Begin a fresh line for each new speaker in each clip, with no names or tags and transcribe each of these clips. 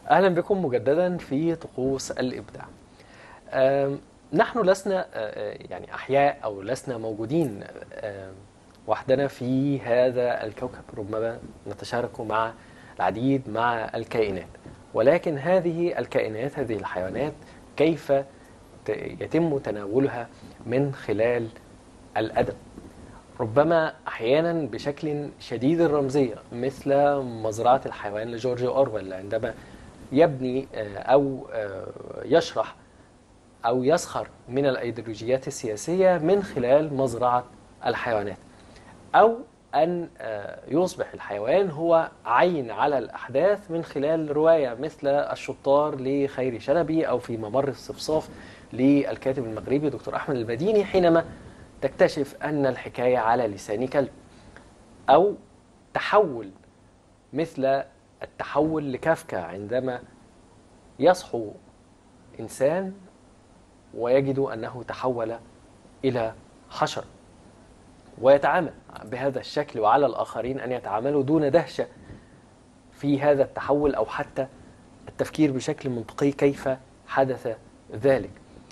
أهلا بكم مجددا في طقوس الإبداع آم، نحن لسنا آه، يعني أحياء أو لسنا موجودين آم، وحدنا في هذا الكوكب ربما نتشارك مع العديد مع الكائنات ولكن هذه الكائنات هذه الحيوانات كيف ت- يتم تناولها من خلال الأدب ربما احيانا بشكل شديد الرمزيه مثل مزرعه الحيوان لجورج اورويل عندما يبني آه، او آه، يشرح او يسخر من الايديولوجيات السياسيه من خلال مزرعه الحيوانات او ان آه، يصبح الحيوان هو عين على الاحداث من خلال روايه مثل الشطار لخيري شلبي او في ممر الصفصاف للكاتب المغربي دكتور احمد المديني حينما تكتشف ان الحكايه على لسان كلب او تحول مثل التحول لكافكا عندما يصحو انسان ويجد انه تحول الى حشره ويتعامل بهذا الشكل وعلى الآخرين أن يتعاملوا دون دهشة في هذا التحول أو حتى التفكير بشكل منطقي كيف حدث ذلك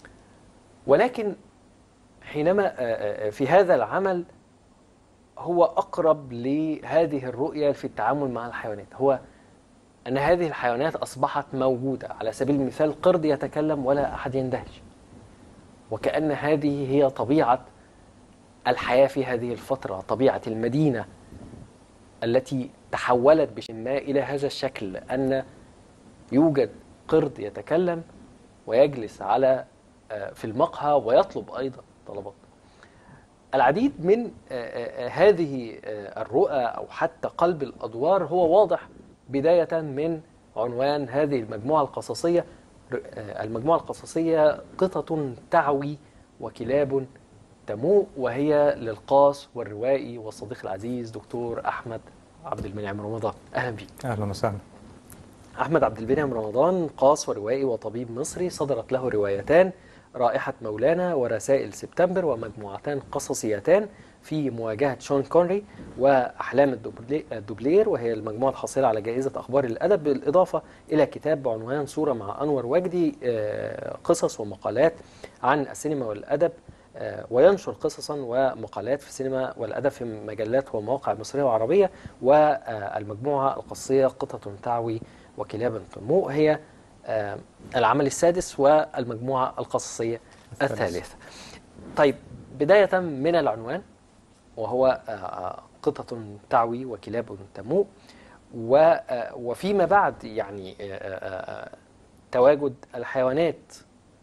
ولكن حينما آه، آه، في هذا العمل هو أقرب لهذه الرؤية في التعامل مع الحيوانات هو أن هذه الحيوانات أصبحت موجودة على سبيل المثال قرد يتكلم ولا أحد يندهش وكأن هذه هي طبيعة الحياة في هذه الفترة طبيعة المدينة التي تحولت بشكل ما إلى هذا الشكل أن يوجد قرد يتكلم ويجلس على آه، في المقهى ويطلب أيضا طلبات العديد من آه، آه، هذه آه، الرؤى أو حتى قلب الأدوار هو واضح بداية من عنوان هذه المجموعة القصصية ر- آه، المجموعة القصصية قطط تعوي وكلاب تموء وهي للقاص والروائي والصديق العزيز دكتور أحمد عبد المنعم رمضان أهلا بك
اهلا وسهلا
أحمد عبد المنعم رمضان قاص وروائي وطبيب مصري صدرت له روايتان رائحة مولانا ورسائل سبتمبر ومجموعتان قصصيتان في مواجهة شون كونري وأحلام الدوبلي- الدوبلير وهي المجموعة الحاصلة على جائزة أخبار الأدب بالإضافة إلى كتاب بعنوان صورة مع أنور وجدي آه، قصص ومقالات عن السينما والأدب آه، وينشر قصصا ومقالات في السينما والأدب في مجلات ومواقع مصرية وعربية والمجموعة القصية قطة تعوي وكلاب تموء هي آه، العمل السادس والمجموعة القصصية
الثالث.
الثالثة طيب بداية من العنوان وهو آه، آه، قطة تعوي وكلاب تموء و- آه، وفيما بعد يعني آه، آه، آه، تواجد الحيوانات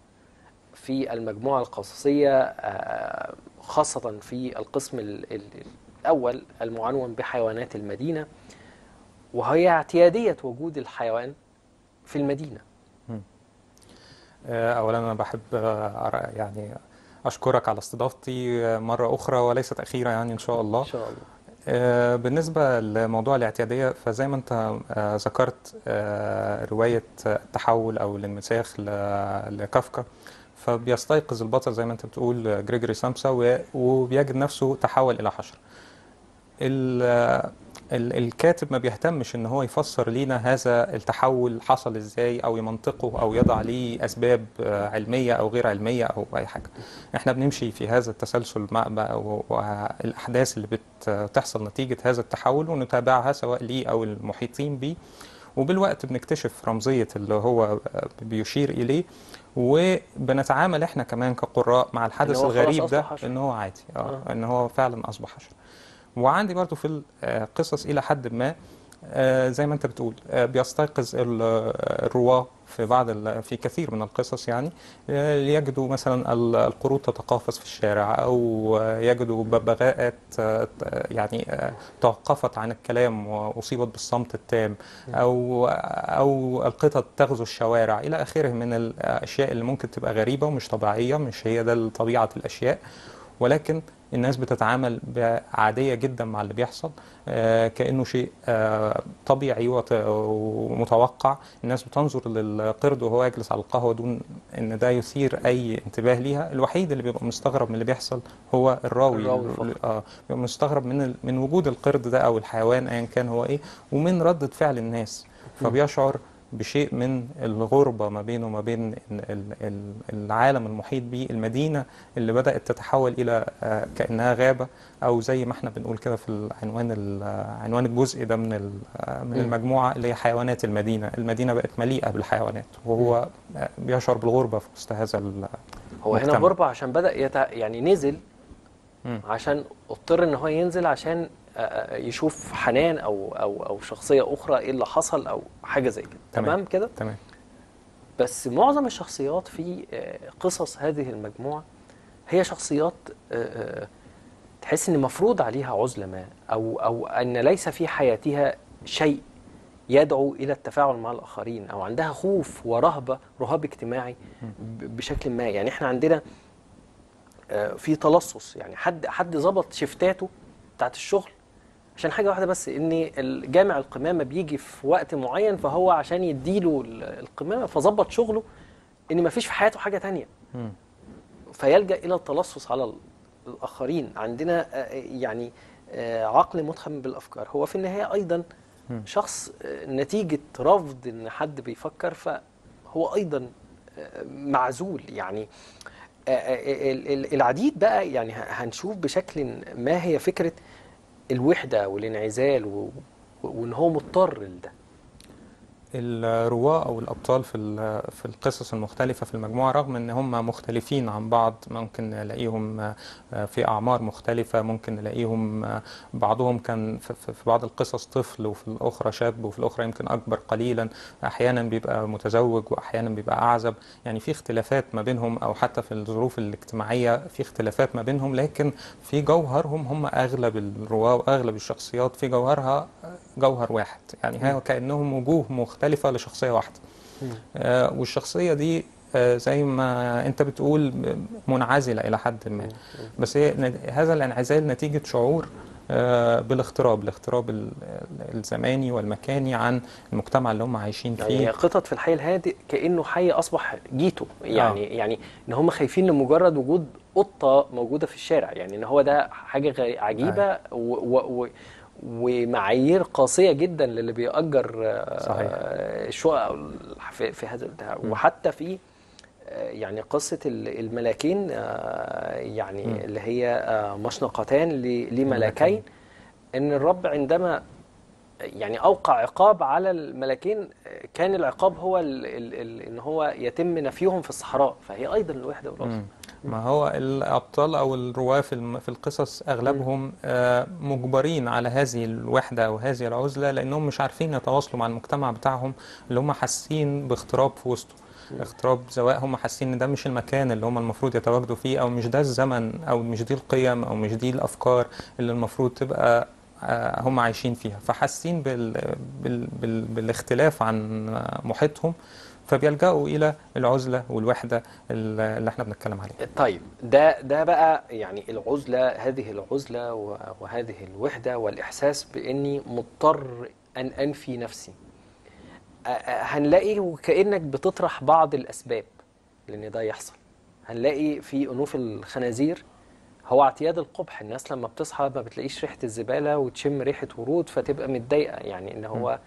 في المجموعة القصصية آه، خاصة في القسم ال- ال- الأول المعنون بحيوانات المدينة وهي اعتيادية وجود الحيوان في المدينة
آه، اولا انا بحب آه، أرى- يعني اشكرك على استضافتي آه، مره اخرى وليست اخيره يعني ان شاء الله
إن شاء الله
آه، بالنسبه لموضوع الاعتياديه فزي ما انت آه، ذكرت آه، روايه التحول او الانمساخ ل- لكافكا فبيستيقظ البطل زي ما انت بتقول آه، جريجوري سامسا و- وبيجد نفسه تحول الى حشره ال- ال- الكاتب ما بيهتمش ان هو يفسر لينا هذا التحول حصل ازاي او يمنطقه او يضع ليه اسباب آه، علميه او غير علميه او اي حاجه احنا بنمشي في هذا التسلسل مع مع- و- والاحداث اللي بتحصل نتيجه هذا التحول ونتابعها سواء ليه او المحيطين بيه وبالوقت بنكتشف رمزيه اللي هو بيشير اليه وبنتعامل احنا كمان كقراء مع الحدث
هو خلاص
الغريب ده
أصبح حشرة.
ان هو عادي اه
آه.
ان هو فعلا اصبح حشره وعندي برضو في القصص إلى حد ما آه، زي ما أنت بتقول آه، بيستيقظ ال- آه، الرواة في بعض ال- في كثير من القصص يعني آه، يجدوا مثلا ال- القرود تتقافز في الشارع أو آه، يجدوا ببغاءات آه، ت- يعني آه، توقفت عن الكلام وأصيبت بالصمت التام أو أو القطط تغزو الشوارع إلى آخره من الأشياء اللي ممكن تبقى غريبة ومش طبيعية مش هي ده طبيعة الأشياء ولكن الناس بتتعامل بعادية جدا مع اللي بيحصل آه، كأنه شيء آه، طبيعي وت- ومتوقع الناس بتنظر للقرد وهو يجلس على القهوة دون ان ده يثير اي انتباه ليها الوحيد اللي بيبقى مستغرب من اللي بيحصل هو الراوي
الراوي فقط.
اه بيبقى مستغرب من ال- من وجود القرد ده او الحيوان ايا كان هو ايه ومن ردة فعل الناس فبيشعر بشيء من الغربة ما بينه وما بين ال- ال- العالم المحيط به المدينة اللي بدأت تتحول إلى آه، كأنها غابة أو زي ما احنا بنقول كده في العنوان ال- عنوان الجزء ده من ال- آه، من
مم.
المجموعة اللي هي حيوانات المدينة المدينة بقت مليئة بالحيوانات وهو آه، بيشعر بالغربة في وسط هذا ال-
هو هنا
مجتمع.
غربة عشان بدأ يتع... يعني نزل
مم.
عشان اضطر ان هو ينزل عشان آه، آه، يشوف حنان او او او شخصية اخرى ايه اللي حصل او حاجة زي كده
تمام.
تمام كده
تمام
بس معظم الشخصيات في آه، قصص هذه المجموعة هي شخصيات آه، آه، تحس ان مفروض عليها عزلة ما او او ان ليس في حياتها شيء يدعو الى التفاعل مع الاخرين او عندها خوف ورهبة رهاب اجتماعي ب- بشكل ما يعني احنا عندنا آه، في تلصص يعني حد حد ظبط شفتاته بتاعت الشغل عشان حاجه واحده بس ان الجامع القمامه بيجي في وقت معين فهو عشان يديله ال- القمامه فظبط شغله ان مفيش في حياته حاجه تانية
مم.
فيلجا الى التلصص على ال- الاخرين عندنا آه، يعني آه، عقل متخم بالافكار هو في النهايه ايضا
مم.
شخص آه، نتيجه رفض ان حد بيفكر فهو ايضا آه، معزول يعني آه، آه، ال- ال- العديد بقى يعني ه- هنشوف بشكل ما هي فكره الوحده والانعزال و- وان هو مضطر لده
الرواة أو الأبطال في ال- في القصص المختلفة في المجموعة رغم إن هم مختلفين عن بعض ممكن نلاقيهم آه، في أعمار مختلفة ممكن نلاقيهم آه، بعضهم كان في في- في بعض القصص طفل وفي الأخرى شاب وفي الأخرى يمكن أكبر قليلا أحيانا بيبقى متزوج وأحيانا بيبقى أعزب يعني في اختلافات ما بينهم أو حتى في الظروف الاجتماعية في اختلافات ما بينهم لكن في جوهرهم هم أغلب الرواة وأغلب الشخصيات في جوهرها جوهر واحد يعني هي كأنهم وجوه مختلفة لشخصية واحدة آه، والشخصية دي آه، زي ما انت بتقول منعزلة إلى حد ما بس هي ن- هذا الانعزال نتيجة شعور آه، بالاغتراب الاغتراب ال- الزماني والمكاني عن المجتمع اللي هم عايشين
يعني
فيه
قطط في الحي الهادئ كانه حي اصبح جيته يعني آه. يعني ان هم خايفين لمجرد وجود قطه موجوده في الشارع يعني ان هو ده حاجه غ- عجيبه و و و ومعايير قاسيه جدا للي بيأجر آه،
صحيح.
الشقق أو ال- في, في هذا البتاع
م.
وحتى في آه، يعني قصة ال- الملاكين آه، يعني
م.
اللي هي آه، مشنقتان ل- لملكين
ملكين.
ان الرب عندما يعني اوقع عقاب على الملكين كان العقاب هو ال ال ال ان هو يتم نفيهم في الصحراء فهي ايضا الوحده والعزله
مم. ما هو الأبطال أو الرواة في الم- في القصص أغلبهم آه، مجبرين على هذه الوحدة أو هذه العزلة لأنهم مش عارفين يتواصلوا مع المجتمع بتاعهم اللي هم حاسين باغتراب في وسطه اغتراب سواء هم حاسين ان ده مش المكان اللي هم المفروض يتواجدوا فيه او مش ده الزمن او مش دي القيم او مش دي الافكار اللي المفروض تبقى آه، هم عايشين فيها فحاسين بال بال بال بالاختلاف عن آه، محيطهم فبيلجأوا إلى العزلة والوحدة اللي احنا بنتكلم عليها
طيب ده ده بقى يعني العزله هذه العزله و- وهذه الوحده والاحساس باني مضطر ان انفي نفسي أ- أ- هنلاقي وكانك بتطرح بعض الاسباب لان ده يحصل هنلاقي في انوف الخنازير هو اعتياد القبح الناس لما بتصحى ما بتلاقيش ريحه الزباله وتشم ريحه ورود فتبقى متضايقه يعني ان هو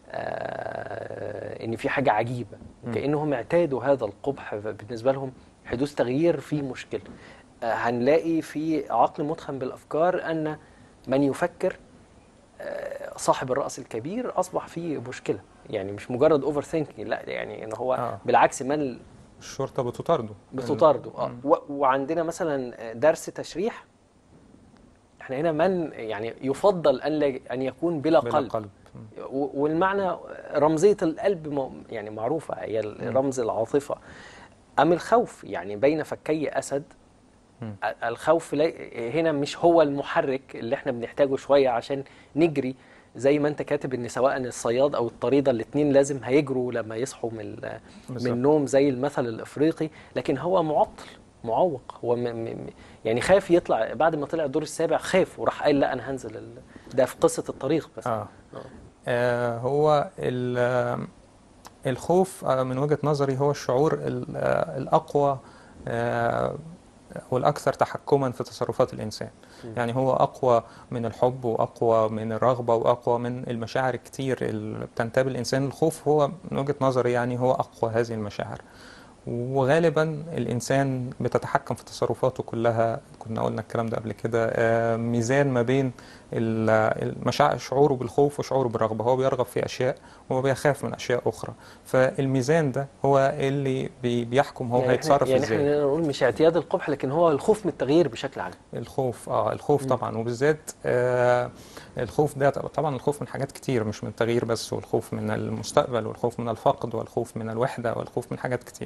آه ان في حاجه عجيبه
مم.
كانهم اعتادوا هذا القبح بالنسبه لهم حدوث تغيير فيه مشكله آه هنلاقي في عقل متخم بالافكار ان من يفكر آه صاحب الراس الكبير اصبح فيه مشكله يعني مش مجرد اوفر ثينكينج لا يعني ان هو
آه.
بالعكس من
الشرطة بتطارده
بتطارده اه
مم.
و- وعندنا مثلا درس تشريح احنا هنا من يعني يفضل ان لا ان يكون بلا,
بلا
قلب,
قلب
و- والمعنى رمزيه القلب م- يعني معروفه هي ال- رمز العاطفه ام الخوف يعني بين فكي اسد
مم.
ال- الخوف لا- هنا مش هو المحرك اللي احنا بنحتاجه شويه عشان نجري زي ما انت كاتب ان سواء الصياد او الطريده الاثنين لازم هيجروا لما يصحوا من ال- من
بالظبط.
النوم زي المثل الافريقي لكن هو معطل معوق هو م م يعني خاف يطلع بعد ما طلع الدور السابع خاف وراح قال لا انا هنزل ال... ده في قصه الطريق بس
آه. آه هو ال- آه، الخوف آه، من وجهة نظري هو الشعور ال- آه، الأقوى آه، والأكثر تحكما في تصرفات الإنسان
مم.
يعني هو أقوى من الحب وأقوى من الرغبة وأقوى من المشاعر كتير اللي بتنتاب الإنسان الخوف هو من وجهة نظري يعني هو أقوى هذه المشاعر وغالبا الإنسان بتتحكم في تصرفاته كلها كنا قلنا الكلام ده قبل كده آه، ميزان ما بين ال- المشاعر شعوره بالخوف وشعوره بالرغبة هو بيرغب في أشياء وهو بيخاف من أشياء أخرى فالميزان ده هو اللي بي- بيحكم هو
يعني
هيتصرف
احنا يعني
ازاي
احنا نقول مش اعتياد القبح لكن هو الخوف من التغيير بشكل عام
الخوف اه الخوف
مم.
طبعا وبالذات آه الخوف ده طبعا الخوف من حاجات كتير مش من التغيير بس والخوف من المستقبل والخوف من الفقد والخوف من الوحدة والخوف من حاجات كتير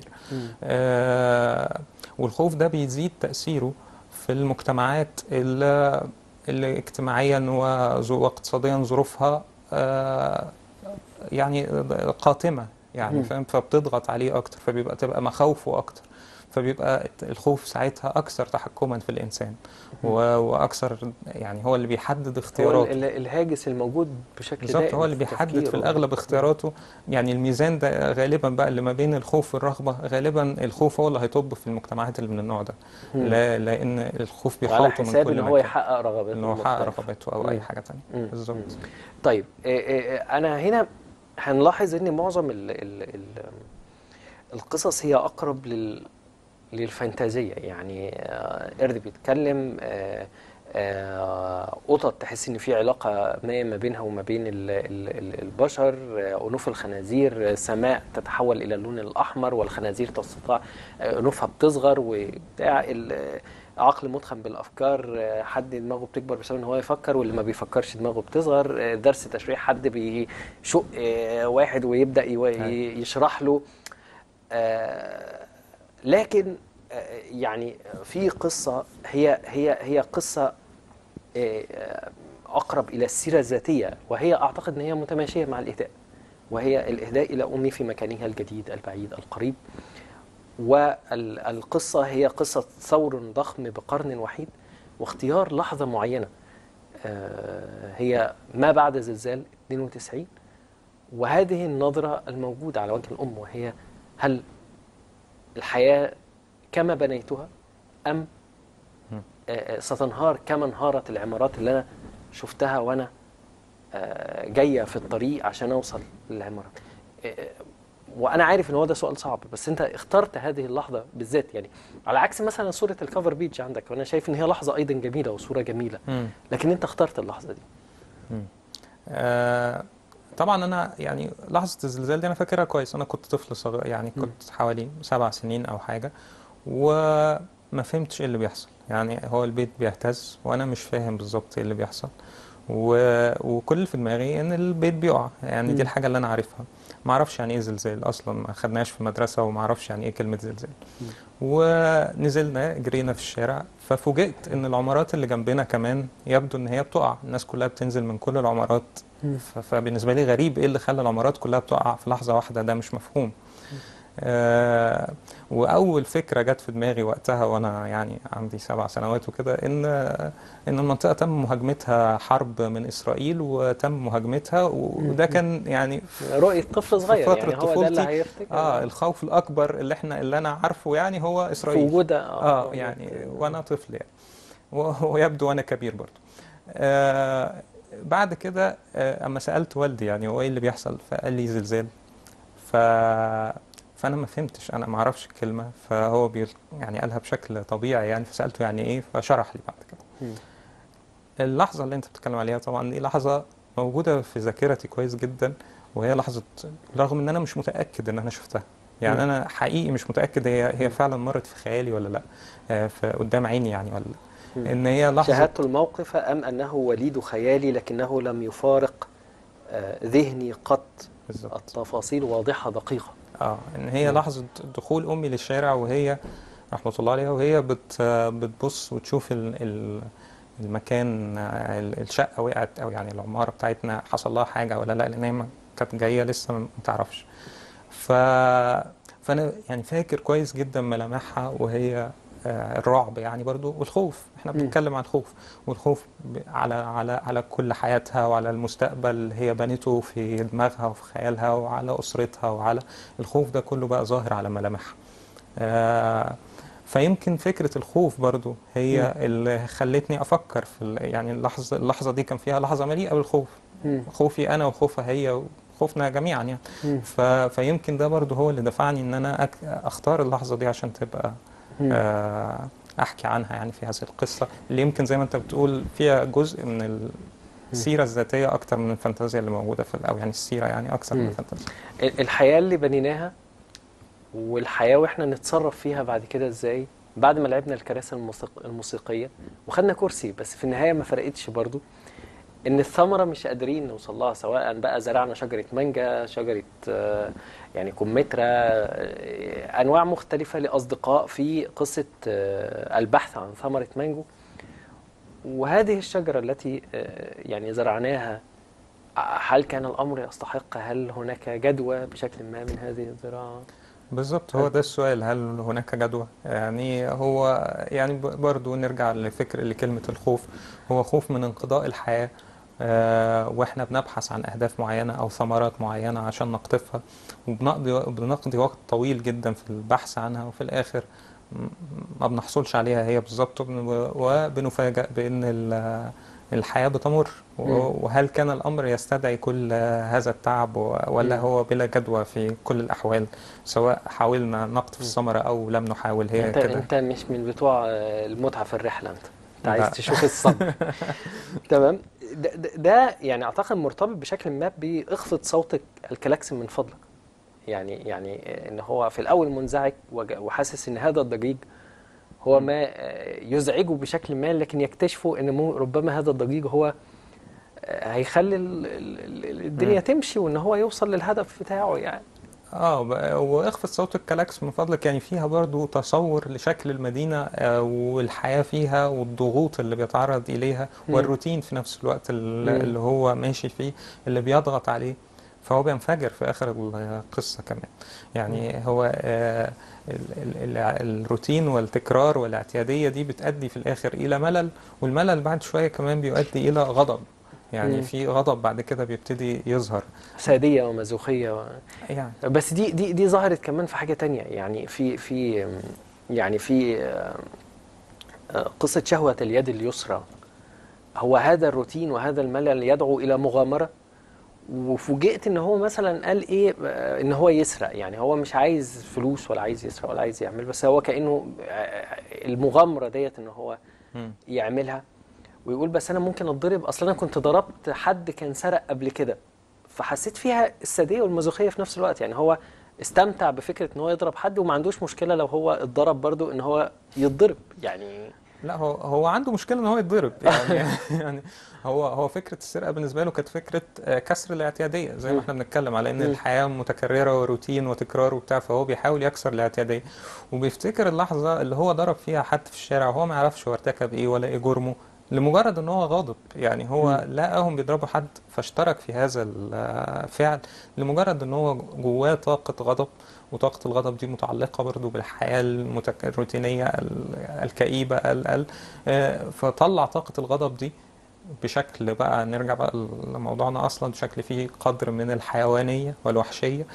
آه والخوف ده بيزيد تأثيره في المجتمعات اللي, اللي اجتماعيا وظ- واقتصاديا ظروفها آه يعني قاتمة يعني
مم.
فاهم فبتضغط عليه أكتر فبيبقى تبقى مخاوفه أكتر فبيبقى الخوف ساعتها أكثر تحكما في الإنسان و- وأكثر يعني هو اللي بيحدد
هو
اختياراته
ال- ال- الهاجس الموجود بشكل
بالظبط
دائم
هو اللي
في
بيحدد في
التفكير.
الأغلب اختياراته يعني الميزان ده غالبا بقى اللي ما بين الخوف والرغبة غالبا الخوف هو اللي هيطب في المجتمعات اللي من النوع ده
مم.
لا لأن الخوف
على
بيحاوطه من
حساب
كل
ان هو
مكان
يحقق رغباته
إن هو يحقق
المختلفة.
رغباته أو
مم.
أي حاجة تانية
مم.
بالظبط
مم. طيب إيه إيه انا هنا هنلاحظ ان معظم ال ال ال القصص هي اقرب لل للفانتازيه يعني آه، قرد بيتكلم آه، آه، قطط تحس ان في علاقه ما ما بينها وما بين ال- ال- ال- البشر آه، انوف الخنازير آه، سماء تتحول الى اللون الاحمر والخنازير تستطيع آه، انوفها بتصغر وبتاع ال- آه، عقل متخم بالافكار آه، حد دماغه بتكبر بسبب ان هو يفكر واللي ما بيفكرش دماغه بتصغر آه، درس تشريح حد بيشق آه، واحد ويبدا يو-
أيوة.
يشرح له آه، لكن آه، يعني في قصة هي هي هي قصة آه، أقرب إلى السيرة الذاتية وهي أعتقد أن هي متماشية مع الإهداء وهي الإهداء إلى أمي في مكانها الجديد البعيد القريب والقصة هي قصة ثور ضخم بقرن وحيد واختيار لحظة معينة آه، هي ما بعد زلزال 92 وهذه النظرة الموجودة على وجه الأم وهي هل الحياة كما بنيتها أم
مم.
آه، آه، ستنهار كما انهارت العمارات اللي أنا شفتها وأنا آه، جاية في الطريق عشان أوصل للعمارة آه، آه، وأنا عارف إن هو ده سؤال صعب بس أنت اخترت هذه اللحظة بالذات يعني على عكس مثلا صورة الكفر بيتش عندك وأنا شايف إن هي لحظة أيضا جميلة وصورة جميلة
مم.
لكن أنت اخترت اللحظة دي
آه، طبعا انا يعني لحظه الزلزال دي انا فاكرها كويس انا كنت طفل صغير يعني
مم.
كنت حوالي سبع سنين او حاجه وما فهمتش ايه اللي بيحصل يعني هو البيت بيهتز وانا مش فاهم بالظبط ايه اللي بيحصل و... وكل اللي في دماغي ان البيت بيقع يعني
مم.
دي الحاجه اللي انا عارفها ما اعرفش يعني ايه زلزال اصلا ما خدناش في المدرسه وما اعرفش يعني ايه كلمه زلزال
مم.
ونزلنا جرينا في الشارع ففوجئت ان العمارات اللي جنبنا كمان يبدو ان هي بتقع الناس كلها بتنزل من كل العمارات ف- فبالنسبه لي غريب ايه اللي خلى العمارات كلها بتقع في لحظه واحده ده مش مفهوم آه واول فكره جت في دماغي وقتها وانا يعني عندي سبع سنوات وكده ان ان المنطقه تم مهاجمتها حرب من اسرائيل وتم مهاجمتها وده كان يعني
رؤية طفل صغير
فترة
يعني هو ده اللي
طفولتي،
هيفتكر
اه الخوف الاكبر اللي احنا اللي انا عارفه يعني هو
في
اسرائيل
وجودها
اه يعني وانا طفل يعني و- ويبدو وانا كبير برضه آه بعد كده آه اما سالت والدي يعني هو ايه اللي بيحصل فقال لي زلزال ف فانا ما فهمتش انا ما اعرفش الكلمه فهو بي يعني قالها بشكل طبيعي يعني فسالته يعني ايه فشرح لي بعد كده
مم.
اللحظه اللي انت بتتكلم عليها طبعا دي لحظه موجوده في ذاكرتي كويس جدا وهي لحظه رغم ان انا مش متاكد ان انا شفتها يعني
مم.
انا حقيقي مش متاكد هي هي فعلا مرت في خيالي ولا لا آه، في قدام عيني يعني ولا
مم.
لا ان هي لحظه
شاهدت الموقف أم أنه وليد خيالي لكنه لم يفارق آه، ذهني قط
بالظبط
التفاصيل واضحة دقيقة
اه ان هي
مم.
لحظه دخول امي للشارع وهي رحمه الله عليها وهي بت بتبص وتشوف ال ال المكان آه، ال- الشقه وقعت او يعني العماره بتاعتنا حصل لها حاجه ولا لا لان هي ما- كانت جايه لسه ما تعرفش ف فانا يعني فاكر كويس جدا ملامحها وهي آه، الرعب يعني برضو والخوف احنا
مم.
بنتكلم عن الخوف والخوف ب- على على على كل حياتها وعلى المستقبل اللي هي بنته في دماغها وفي خيالها وعلى اسرتها وعلى الخوف ده كله بقى ظاهر على ملامحها آه، فيمكن فكرة الخوف برضو
مم.
هي اللي خلتني أفكر في ال- يعني اللحظة اللحظة دي كان فيها لحظة مليئة بالخوف
مم.
خوفي أنا وخوفها هي وخوفنا جميعا يعني
مم.
ف... فيمكن ده برضو هو اللي دفعني إن أنا أك... أختار اللحظة دي عشان تبقى
مم.
آه، أحكي عنها يعني في هذه القصة اللي يمكن زي ما أنت بتقول فيها جزء من السيرة الذاتية أكتر من الفانتازيا اللي موجودة في ال- أو يعني السيرة يعني أكثر من
مم.
الفانتازيا
الحياة اللي بنيناها والحياة واحنا نتصرف فيها بعد كده ازاي بعد ما لعبنا الكراسي الموسيق... الموسيقية وخدنا كرسي بس في النهاية ما فرقتش برضو ان الثمرة مش قادرين نوصل لها سواء بقى زرعنا شجرة مانجا شجرة آه، يعني كمثرى آه، انواع مختلفة لاصدقاء في قصة آه، البحث عن ثمرة مانجو وهذه الشجرة التي آه، يعني زرعناها هل كان الأمر يستحق هل هناك جدوى بشكل ما من هذه الزراعة؟
بالظبط هو ده السؤال هل هناك جدوى يعني هو يعني ب- برضو نرجع لفكر لكلمة الخوف هو خوف من انقضاء الحياة آه، واحنا بنبحث عن اهداف معينة او ثمرات معينة عشان نقطفها وبنقضي بنقضي وقت طويل جدا في البحث عنها وفي الاخر م- ما بنحصلش عليها هي بالظبط وبن- وبنفاجأ بان ال- الحياة بتمر و-
مم.
وهل كان الامر يستدعي كل هذا التعب و- ولا
مم.
هو بلا جدوى في كل الاحوال سواء حاولنا نقطف
مم.
الثمرة أو لم نحاول هي
انت
كده
انت مش من بتوع آه، المتعة في الرحلة انت انت
لا.
عايز تشوف الصبر تمام ده, ده, ده يعني اعتقد مرتبط بشكل ما باخفض صوت الكلاكس من فضلك يعني يعني آه، ان هو في الاول منزعج وج- وحاسس ان هذا الضجيج هو ما آه، يزعجه بشكل ما لكن يكتشفوا ان مو- ربما هذا الضجيج هو آه، هيخلي ال- ال- ال- الدنيا
مم.
تمشي وان هو يوصل للهدف بتاعه يعني
اه ب- واخفض صوت الكلاكس من فضلك يعني فيها برضو تصور لشكل المدينة آه، والحياة فيها والضغوط اللي بيتعرض إليها
مم.
والروتين في نفس الوقت ال-
مم.
اللي هو ماشي فيه اللي بيضغط عليه فهو بينفجر في آخر القصة كمان يعني هو آه، ال- ال- ال- الروتين والتكرار والاعتيادية دي بتؤدي في الآخر إلى ملل والملل بعد شوية كمان بيؤدي إلى غضب يعني
مم.
في غضب بعد كده بيبتدي يظهر
سادية ومازوخية و...
يعني
بس دي دي دي ظهرت كمان في حاجة تانية يعني في في يعني في آه، آه، قصة شهوة اليد اليسرى هو هذا الروتين وهذا الملل يدعو إلى مغامرة وفوجئت ان هو مثلا قال ايه آه، ان هو يسرق يعني هو مش عايز فلوس ولا عايز يسرق ولا عايز يعمل بس هو كأنه آه، المغامرة ديت ان هو
مم.
يعملها ويقول بس انا ممكن اتضرب اصلا انا كنت ضربت حد كان سرق قبل كده فحسيت فيها الساديه والمازوخيه في نفس الوقت يعني هو استمتع بفكره ان هو يضرب حد وما عندوش مشكله لو هو اتضرب برضو ان هو يتضرب يعني
لا هو هو عنده مشكلة ان هو يتضرب يعني يعني هو هو فكرة السرقة بالنسبة له كانت فكرة آه، كسر الاعتيادية زي
مم.
ما احنا بنتكلم على ان
مم.
الحياة متكررة وروتين وتكرار وبتاع فهو بيحاول يكسر الاعتيادية وبيفتكر اللحظة اللي هو ضرب فيها حد في الشارع وهو ما يعرفش هو ارتكب ايه ولا ايه جرمه لمجرد ان هو غاضب يعني هو لقاهم بيضربوا حد فاشترك في هذا الفعل لمجرد ان هو جواه طاقة غضب وطاقة الغضب دي متعلقة برضو بالحياة المتك... الروتينية ال- الكئيبة ال... ال... آه، فطلع طاقة الغضب دي بشكل بقى نرجع بقى لموضوعنا أصلا بشكل فيه قدر من الحيوانية والوحشية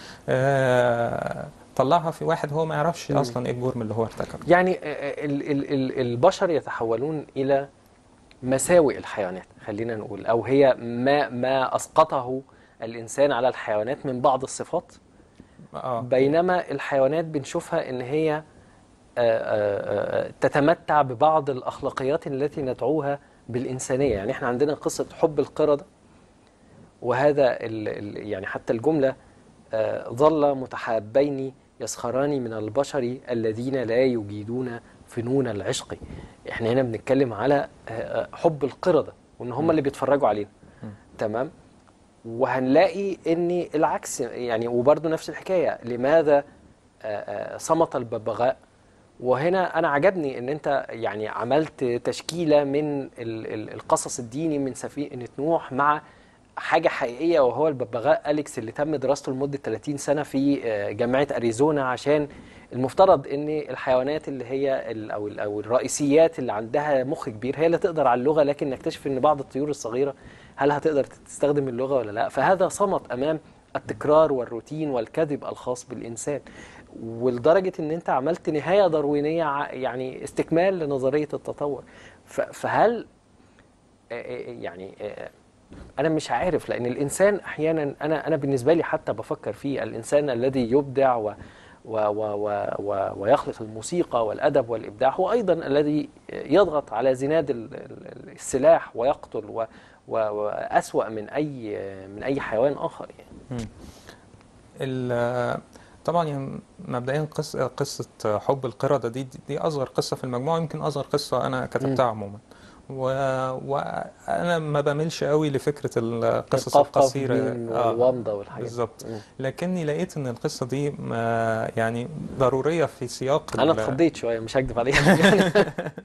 آه، طلعها في واحد هو ما يعرفش
مم.
أصلا إيه الجرم اللي هو ارتكبه
يعني آه، ال ال ال البشر يتحولون الى مساوئ الحيوانات خلينا نقول او هي ما ما اسقطه الانسان على الحيوانات من بعض الصفات
آه.
بينما الحيوانات بنشوفها ان هي آه، آه، آه، تتمتع ببعض الاخلاقيات التي ندعوها بالانسانيه يعني احنا عندنا قصه حب القرده وهذا ال ال يعني حتى الجمله آه، ظل متحابين يسخران من البشر الذين لا يجيدون فنون العشق احنا هنا بنتكلم على آه، آه، حب القرده وان هم
م.
اللي بيتفرجوا علينا
م.
تمام وهنلاقي ان العكس يعني وبرضه نفس الحكايه لماذا آه، آه، صمت الببغاء وهنا انا عجبني ان انت يعني عملت تشكيله من ال- ال- القصص الديني من سفينه نوح مع حاجه حقيقيه وهو الببغاء اليكس اللي تم دراسته لمده 30 سنه في آه، جامعه اريزونا عشان المفترض ان الحيوانات اللي هي ال- او ال- او الرئيسيات اللي عندها مخ كبير هي اللي تقدر على اللغه لكن نكتشف ان بعض الطيور الصغيره هل هتقدر تستخدم اللغه ولا لا فهذا صمت امام التكرار والروتين والكذب الخاص بالإنسان ولدرجة إن أنت عملت نهاية داروينية ع- يعني استكمال لنظرية التطور ف- فهل آه، آه، يعني آه، أنا مش عارف لأن الإنسان أحيانا أنا أنا بالنسبة لي حتى بفكر فيه الإنسان الذي يبدع و و و و و ويخلق الموسيقى والأدب والإبداع هو أيضا الذي يضغط على زناد ال- ال- السلاح ويقتل و و وأسوأ من أي من أي حيوان آخر يعني
ال- طبعا يعني مبدئيا قصة قصة حب القردة دي دي أصغر قصة في المجموعة يمكن أصغر قصة أنا كتبتها عموما و... وأنا ما بميلش قوي لفكرة القصص
القفقف
القصيرة
مين
آه،
والوامضة والحاجات
بالظبط
مم.
لكني لقيت إن القصة دي ما يعني ضرورية في سياق
أنا
ال-
اتخضيت شوية مش هكدب عليك يعني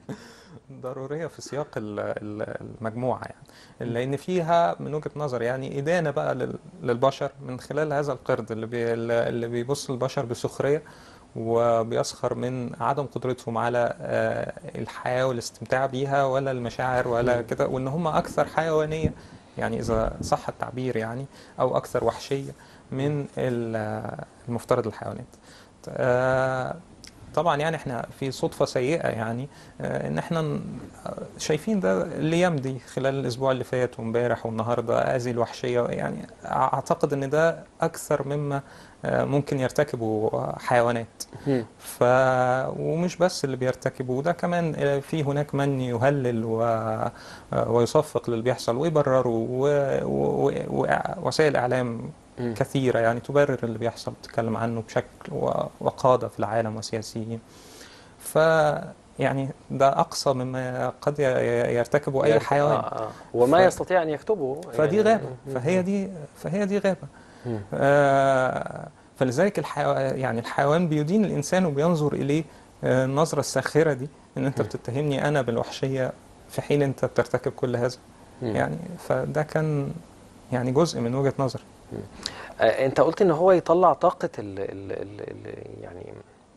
ضرورية في سياق ال- ال- المجموعة يعني لأن فيها من وجهة نظر يعني إدانة بقى لل- للبشر من خلال هذا القرد اللي بي اللي بيبص للبشر بسخرية وبيسخر من عدم قدرتهم على آه، الحياة والاستمتاع بيها ولا المشاعر ولا كده وإن هم أكثر حيوانية يعني إذا صح التعبير يعني أو أكثر وحشية من ال- المفترض الحيوانات آه، طبعا يعني احنا في صدفة سيئة يعني آه، ان احنا ن- آه، شايفين ده الايام دي خلال الاسبوع اللي فات وامبارح والنهارده هذه الوحشية يعني اعتقد ان ده اكثر مما آه، ممكن يرتكبه حيوانات
مم.
ف ومش بس اللي بيرتكبوه ده كمان آه، في هناك من يهلل و... آه، ويصفق للي بيحصل ويبرره و- و- و- ووسائل اعلام
مم.
كثيرة يعني تبرر اللي بيحصل تتكلم عنه بشكل و- وقادة في العالم وسياسيين ف يعني ده أقصى مما قد ي- يرتكبه أي
يعني-
حيوان
آه آه. وما
ف-
يستطيع أن يكتبه
فدي
يعني-
غابة
مم.
فهي دي فهي دي غابة
مم.
آه، فلذلك الحيو... يعني الحيوان بيدين الإنسان وبينظر إليه آه، النظرة الساخرة دي إن أنت بتتهمني أنا بالوحشية في حين أنت بترتكب كل هذا
مم.
يعني فده كان يعني جزء من وجهة نظري
آه، انت قلت ان هو يطلع طاقة ال ال ال ال يعني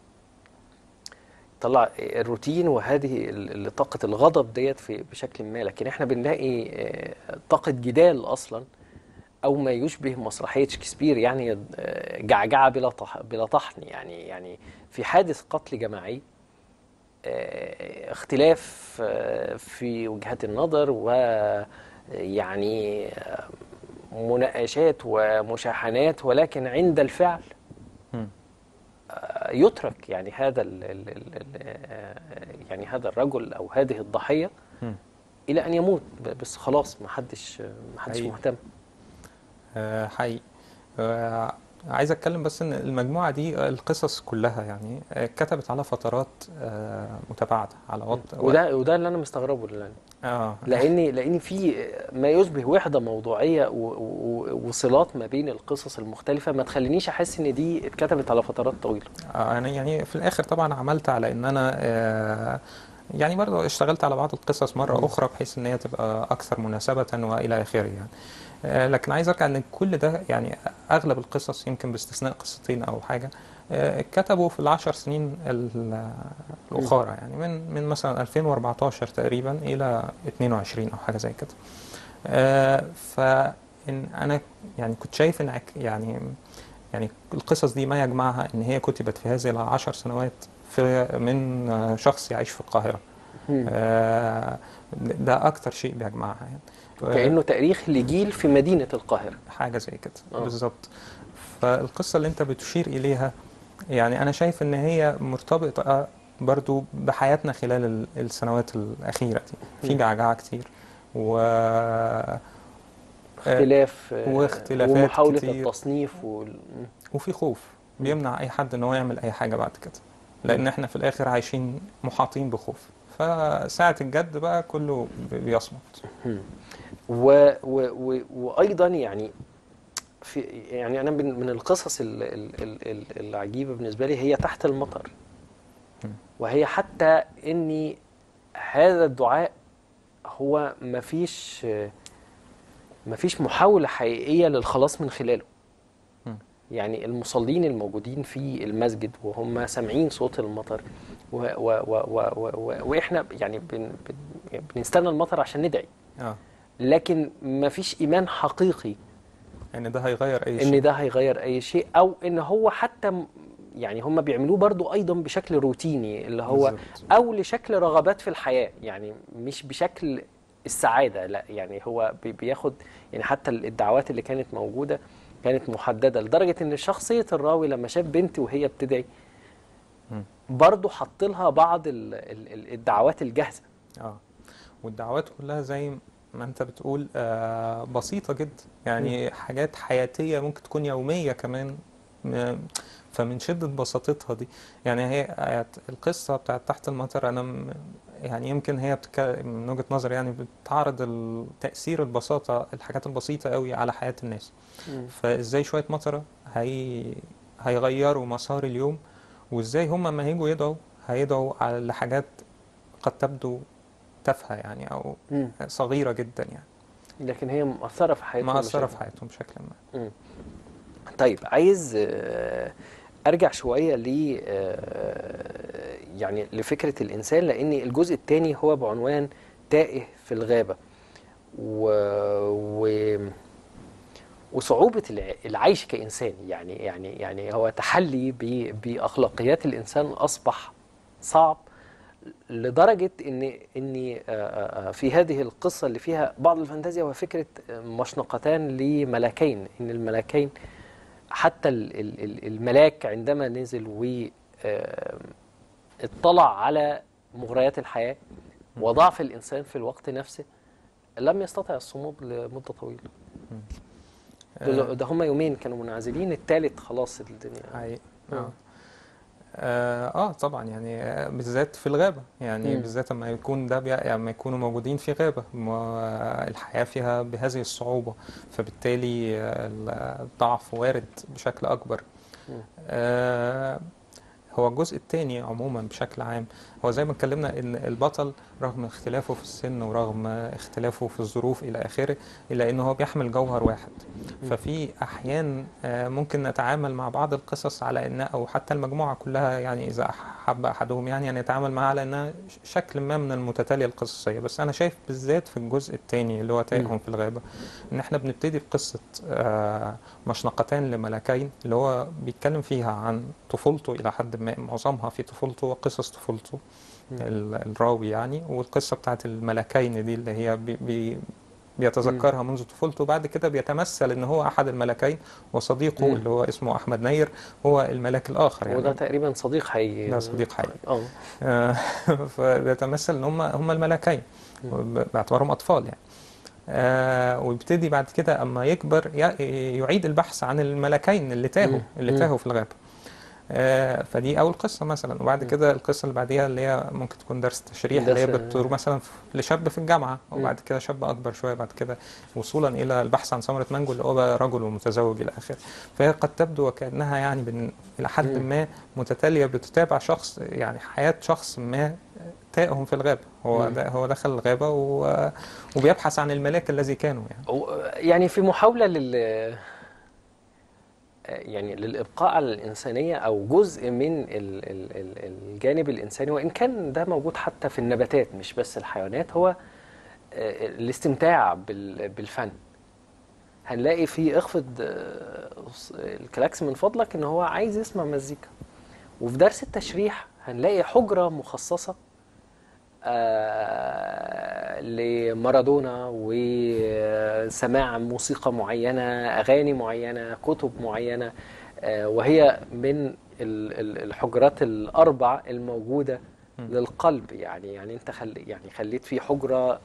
يطلع الروتين وهذه ال- ال- طاقة الغضب ديت في بشكل ما لكن احنا بنلاقي آه، طاقة جدال اصلا او ما يشبه مسرحية شكسبير يعني آه، جعجعة بلا طح بلا طحن يعني يعني في حادث قتل جماعي آه، اختلاف آه، في وجهات النظر ويعني آه، مناقشات ومشاحنات ولكن عند الفعل
مم.
آه، يترك يعني هذا ال ال ال ال آه، يعني هذا الرجل او هذه الضحيه
مم.
الى ان يموت ب- بس خلاص ما حدش ما حدش
حقيقي.
مهتم
آه، حقيقي آه، عايز اتكلم بس ان المجموعه دي آه، القصص كلها يعني آه، كتبت على فترات آه، متباعده على وقت
وده وده اللي انا مستغربه يعني
اه
لاني لان في ما يشبه وحده موضوعيه و- و- وصلات ما بين القصص المختلفه ما تخلينيش احس ان دي اتكتبت على فترات طويله
آه، انا يعني في الاخر طبعا عملت على ان انا آه، يعني برضه اشتغلت على بعض القصص مره اخرى بحيث ان هي تبقى اكثر مناسبه والى اخره يعني آه، لكن عايز ارجع ان كل ده يعني اغلب القصص يمكن باستثناء قصتين او حاجه آه، اتكتبوا في العشر سنين ال- الاخرى يعني من من مثلا 2014 تقريبا الى 22 او حاجه زي كده آه، فان انا يعني كنت شايف ان عك- يعني يعني القصص دي ما يجمعها ان هي كتبت في هذه العشر سنوات في من آه، شخص يعيش في القاهره آه، ده اكتر شيء بيجمعها يعني
وكانه تاريخ لجيل في مدينه القاهره
حاجة زي كده
آه.
بالظبط فالقصة اللي انت بتشير إليها يعني أنا شايف إن هي مرتبطة برضو بحياتنا خلال ال- السنوات الأخيرة دي في
مم.
جعجعة كتير و
اختلاف آه،
واختلافات
ومحاوله
كتير.
التصنيف وال...
وفي خوف بيمنع أي حد إن هو يعمل أي حاجة بعد كده لأن احنا في الآخر عايشين محاطين بخوف فساعة الجد بقى كله بي- بيصمت
و... و... و... وايضا يعني في يعني انا من من القصص ال... ال... ال... ال- العجيبه بالنسبه لي هي تحت المطر
مم.
وهي حتى اني هذا الدعاء هو مفيش مفيش محاوله حقيقيه للخلاص من خلاله
مم.
يعني المصلين الموجودين في المسجد وهم سامعين صوت المطر و و و و و و واحنا يعني بن بن بنستنى المطر عشان ندعي
اه
لكن ما فيش ايمان حقيقي
ان ده هيغير اي شيء
ان ده هيغير اي شيء او ان هو حتى م- يعني هم بيعملوه برضو ايضا بشكل روتيني اللي هو
بالظبط.
او لشكل رغبات في الحياه يعني مش بشكل السعاده لا يعني هو بي- بياخد يعني حتى الدعوات اللي كانت موجوده كانت محدده لدرجه ان شخصيه الراوي لما شاف بنت وهي بتدعي
مم.
برضه حط لها بعض ال- ال- ال- الدعوات الجاهزه
اه والدعوات كلها زي ما انت بتقول آه بسيطة جدا يعني حاجات حياتية ممكن تكون يومية كمان م- فمن شدة بساطتها دي يعني هي آيات- القصة بتاعت تحت المطر أنا م- يعني يمكن هي بتك... من وجهة نظري يعني بتعرض التأثير البساطة الحاجات البسيطة قوي على حياة الناس فازاي شوية مطرة هي... هيغيروا مسار اليوم وازاي هم لما هيجوا يدعوا هيدعوا على حاجات قد تبدو تافهة يعني أو
مم.
صغيرة جدا يعني
لكن هي مؤثره في حياتهم
مأثرة
بشكل-
في حياتهم بشكل ما
طيب عايز آه، ارجع شويه ل آه، يعني لفكره الانسان لان الجزء الثاني هو بعنوان تائه في الغابه و... و... وصعوبه الع- العيش كانسان يعني يعني يعني هو تحلي ب... باخلاقيات الانسان اصبح صعب لدرجه ان ان آه، آه، آه، في هذه القصه اللي فيها بعض الفانتازيا وفكره مشنقتان لملكين ان الملكين حتى ال- ال- ال- الملاك عندما نزل و آه، اطلع على مغريات الحياة وضعف الإنسان في الوقت نفسه لم يستطع الصمود لمدة طويلة دول- ده هم يومين كانوا منعزلين الثالث خلاص الدنيا
حقيقي
آه.
آه. آه, اه طبعا يعني آه، بالذات في الغابة يعني
مم.
بالذات لما يكون ده بي... يعني لما يكونوا موجودين في غابة ما الحياة فيها بهذه الصعوبة فبالتالي آه، الضعف وارد بشكل أكبر
مم.
آه هو الجزء الثاني عموما بشكل عام هو زي ما اتكلمنا ان البطل رغم اختلافه في السن ورغم اختلافه في الظروف الى اخره الا انه هو بيحمل جوهر واحد ففي احيان آه، ممكن نتعامل مع بعض القصص على انها او حتى المجموعه كلها يعني اذا حب احدهم يعني ان يتعامل معها على انها ش- شكل ما من المتتاليه القصصيه بس انا شايف بالذات في الجزء الثاني اللي هو تائهم في الغابه ان احنا بنبتدي بقصه آه، مشنقتان لملكين اللي هو بيتكلم فيها عن طفولته الى حد ما معظمها في طفولته وقصص طفولته ال- الراوي يعني والقصه بتاعت الملكين دي اللي هي بي بي بيتذكرها منذ طفولته بعد كده بيتمثل ان هو احد الملكين وصديقه
مم.
اللي هو اسمه احمد نير هو الملاك الاخر
وده
يعني
تقريبا صديق حقيقي
ده صديق حقيقي.
اه
آه، فبيتمثل ان هم هم الملكين
مم.
باعتبارهم اطفال يعني آه ويبتدي بعد كده اما يكبر ي- يعيد البحث عن الملكين اللي تاهوا
مم.
اللي
مم.
تاهوا في الغابه آه فدي اول قصه مثلا وبعد
مم.
كده القصه اللي بعديها اللي هي ممكن تكون درس تشريح اللي هي
درس-
بتدور مثلا في- لشاب في الجامعه
مم.
وبعد كده شاب اكبر شويه بعد كده وصولا الى البحث عن ثمره مانجو اللي هو بقى رجل ومتزوج الى اخره فهي قد تبدو وكانها يعني بن- الى حد
مم.
ما متتاليه بتتابع شخص يعني حياه شخص ما تائهم في الغابه هو
مم.
ده هو دخل الغابه و... وبيبحث عن الملاك الذي كانوا يعني
و- يعني في محاولة لل يعني للإبقاء على الإنسانية أو جزء من ال- ال- ال- الجانب الإنساني وإن كان ده موجود حتى في النباتات مش بس الحيوانات هو آه، الاستمتاع بال- بالفن هنلاقي في اخفض آه، الكلاكس من فضلك ان هو عايز يسمع مزيكا وفي درس التشريح هنلاقي حجرة مخصصة آه، لمارادونا وسماع موسيقى معينة أغاني معينة كتب معينة آه، وهي من ال- ال- الحجرات الأربع الموجودة
مم.
للقلب يعني يعني أنت خل يعني خليت في حجرة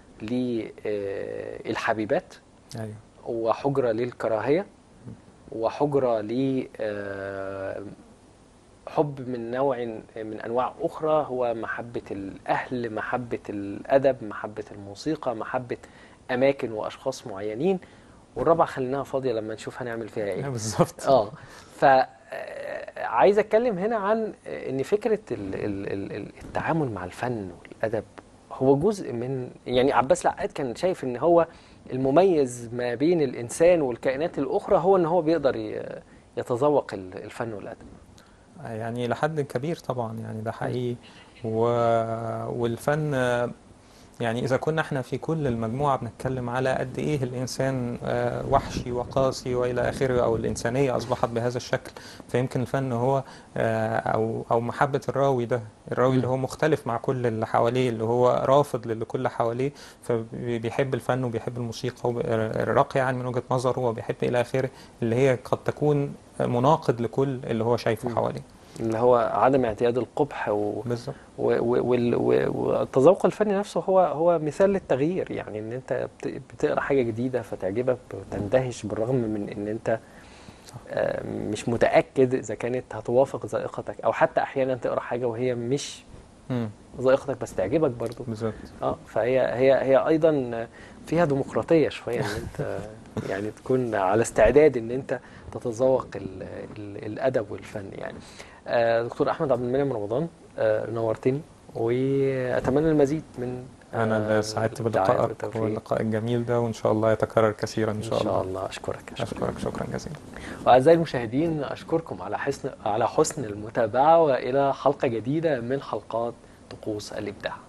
للحبيبات
ايوه
وحجرة للكراهية وحجرة ل آه، حب من نوع من أنواع أخرى هو محبة الأهل محبة الأدب محبة الموسيقى محبة أماكن وأشخاص معينين والرابعة خليناها فاضية لما نشوف هنعمل فيها إيه
بالظبط
اه ف آه، عايز اتكلم هنا عن ان فكره ال- ال- ال- ال- التعامل مع الفن والادب هو جزء من يعني عباس العقاد كان شايف ان هو المميز ما بين الانسان والكائنات الاخرى هو ان هو بيقدر ي- يتذوق ال- الفن والادب
يعني لحد كبير طبعا يعني ده حقيقي و... والفن يعني إذا كنا احنا في كل المجموعة بنتكلم على قد إيه الإنسان آه، وحشي وقاسي وإلى آخره أو الإنسانية أصبحت بهذا الشكل فيمكن الفن هو آه، أو أو محبة الراوي ده الراوي اللي هو مختلف مع كل اللي حواليه اللي هو رافض للي كل حواليه فبيحب الفن وبيحب الموسيقى والراقي يعني من وجهة نظره وبيحب إلى آخره اللي هي قد تكون مناقض لكل اللي هو شايفه
مم.
حواليه
اللي هو عدم اعتياد القبح و...
بالظبط
و- و- وال- و- والتذوق الفني نفسه هو هو مثال للتغيير يعني ان انت بت- بتقرا حاجه جديده فتعجبك وتندهش بالرغم من ان انت
صح.
آه، مش متاكد اذا كانت هتوافق ذائقتك او حتى احيانا تقرا حاجه وهي مش
مم.
ذائقتك بس تعجبك برضو
بالظبط
اه فهي هي هي ايضا فيها ديمقراطيه شويه ان انت يعني تكون على استعداد ان انت تتذوق ال ال الادب والفن يعني آه، دكتور احمد عبد المنعم رمضان آه، نورتني واتمنى المزيد من
أنا
آه،
اللي سعدت
الإبداعات
بلقائك
والتوفيق.
واللقاء الجميل ده وإن شاء الله يتكرر كثيرا إن
ان
شاء الله
الله اشكرك أشكرك.
أشكرك شكرا جزيلا
واعزائي المشاهدين اشكركم على حسن على حسن المتابعه والى حلقه جديده من حلقات طقوس الابداع